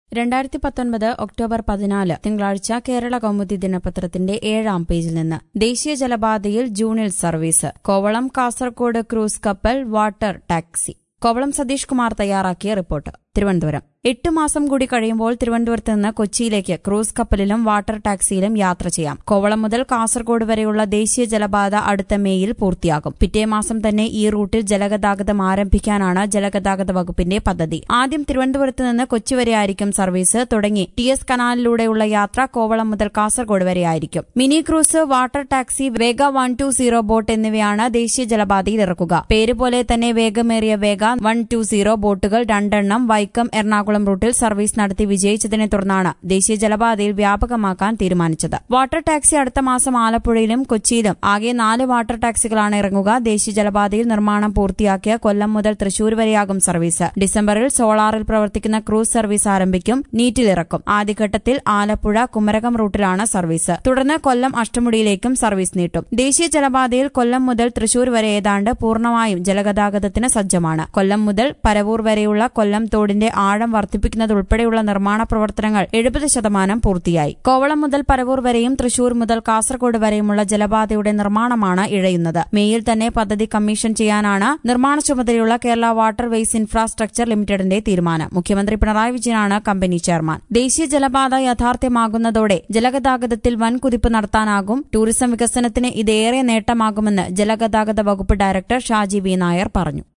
രണ്ടായിരത്തി പത്തൊൻപത് ഒക്ടോബർ പതിനാല് തിങ്കളാഴ്ച കേരള കൗമുദി ദിനപത്രത്തിന്റെ ഏഴാം പേജിൽ നിന്ന് ദേശീയ ജലപാതയിൽ ജൂണിൽ സർവീസ് കോവളം കാസർകോട് ക്രൂസ് കപ്പൽ വാട്ടർ ടാക്സി കോവളം സതീഷ് കുമാർ തയ്യാറാക്കിയ റിപ്പോർട്ട് തിരുവനന്തപുരം എട്ട് മാസം കൂടി കഴിയുമ്പോൾ തിരുവനന്തപുരത്ത് നിന്ന് കൊച്ചിയിലേക്ക് ക്രൂസ് കപ്പലിലും വാട്ടർ ടാക്സിയിലും യാത്ര ചെയ്യാം കോവളം മുതൽ കാസർഗോഡ് വരെയുള്ള ദേശീയ ജലപാത അടുത്ത മേയിൽ പൂർത്തിയാകും പിറ്റേ മാസം തന്നെ ഈ റൂട്ടിൽ ജലഗതാഗതം ആരംഭിക്കാനാണ് ജലഗതാഗത വകുപ്പിന്റെ പദ്ധതി ആദ്യം തിരുവനന്തപുരത്ത് നിന്ന് കൊച്ചി വരെയായിരിക്കും സർവീസ് തുടങ്ങി ടി എസ് കനാലിലൂടെയുള്ള യാത്ര കോവളം മുതൽ കാസർഗോഡ് വരെയായിരിക്കും mini cruise water taxi Vega one two zero boat എന്നിവയാണ് ദേശീയ ജലപാതയിൽ ഇറക്കുക പേര് പോലെ തന്നെ വേഗമേറിയ വേഗ വൺ ടു സീറോ ബോട്ടുകൾ രണ്ടെണ്ണം വൈക്കം എറണാകുളം റൂട്ടിൽ സർവീസ് നടത്തി വിജയിച്ചതിനെ തുടർന്നാണ് ദേശീയ ജലപാതയിൽ വ്യാപകമാക്കാൻ തീരുമാനിച്ചത് വാട്ടർ ടാക്സി അടുത്ത മാസം ആലപ്പുഴയിലും കൊച്ചിയിലും ആകെ നാല് വാട്ടർ ടാക്സികളാണ് ഇറങ്ങുക ദേശീയ ജലപാതയിൽ നിർമ്മാണം പൂർത്തിയാക്കിയ കൊല്ലം മുതൽ തൃശൂർ വരെയാകും സർവീസ് ഡിസംബറിൽ സോളാറിൽ പ്രവർത്തിക്കുന്ന ക്രൂസ് സർവീസ് ആരംഭിക്കും നീറ്റിലിറക്കും ആദ്യഘട്ടത്തിൽ ആലപ്പുഴ കുമരകം റൂട്ടിലാണ് സർവീസ് തുടർന്ന് കൊല്ലം അഷ്ടമുടിയിലേക്കും സർവീസ് നീട്ടും ദേശീയ ജലപാതയിൽ കൊല്ലം മുതൽ തൃശൂർ വരെ ഏതാണ്ട് പൂർണ്ണമായും ജലഗതാഗതത്തിന് സജ്ജമാണ് കൊല്ലം മുതൽ പരവൂർ വരെയുള്ള കൊല്ലം തോടിന്റെ ആഴം വർദ്ധിപ്പിക്കുന്നതുൾപ്പെടെയുള്ള നിർമ്മാണ പ്രവർത്തനങ്ങൾ എഴുപത് ശതമാനം പൂർത്തിയായി കോവളം മുതൽ പരവൂർ വരെയും തൃശൂർ മുതൽ കാസർഗോഡ് വരെയുമുള്ള ജലപാതയുടെ നിർമ്മാണമാണ് ഇഴയുന്നത് മേയിൽ തന്നെ പദ്ധതി കമ്മീഷൻ ചെയ്യാനാണ് നിർമ്മാണ ചുമതലയുള്ള കേരള വാട്ടർ വേസ് ഇൻഫ്രാസ്ട്രക്ചർ ലിമിറ്റഡിന്റെ തീരുമാനം മുഖ്യമന്ത്രി പിണറായി വിജയനാണ് കമ്പനി ചെയർമാൻ ദേശീയ ജലപാത യാഥാർത്ഥ്യമാകുന്നതോടെ ജലഗതാഗതത്തിൽ വൻ കുതിപ്പ് നടത്താനാകും ടൂറിസം വികസനത്തിന് ഇതേറെ നേട്ടമാകുമെന്ന് ജലഗതാഗത വകുപ്പ് ഡയറക്ടർ ഷാജി വി നായർ പറഞ്ഞു